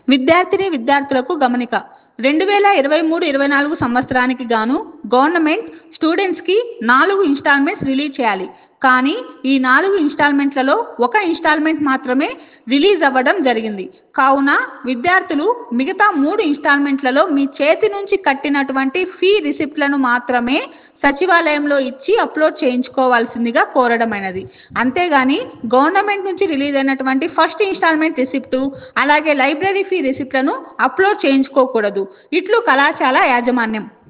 విద్యార్థిని విద్యార్థులకు గమనిక రెండు వేల ఇరవై మూడు ఇరవై నాలుగు సంవత్సరానికి గాను గవర్నమెంట్ స్టూడెంట్స్కి నాలుగు ఇన్స్టాల్మెంట్స్ రిలీజ్ చేయాలి కానీ ఈ నాలుగు ఇన్స్టాల్మెంట్లలో ఒక ఇన్స్టాల్మెంట్ మాత్రమే రిలీజ్ అవ్వడం జరిగింది కావున విద్యార్థులు మిగతా మూడు ఇన్స్టాల్మెంట్లలో మీ చేతి నుంచి కట్టినటువంటి ఫీ రిసిప్ట్లను మాత్రమే సచివాలయంలో ఇచ్చి అప్లోడ్ చేయించుకోవాల్సిందిగా కోరడమైనది అంతేగాని గవర్నమెంట్ నుంచి రిలీజ్ అయినటువంటి ఫస్ట్ ఇన్స్టాల్మెంట్ రిసిప్టు అలాగే లైబ్రరీ ఫీ రిసిప్ట్లను అప్లోడ్ చేయించుకోకూడదు ఇట్లు కళాశాల యాజమాన్యం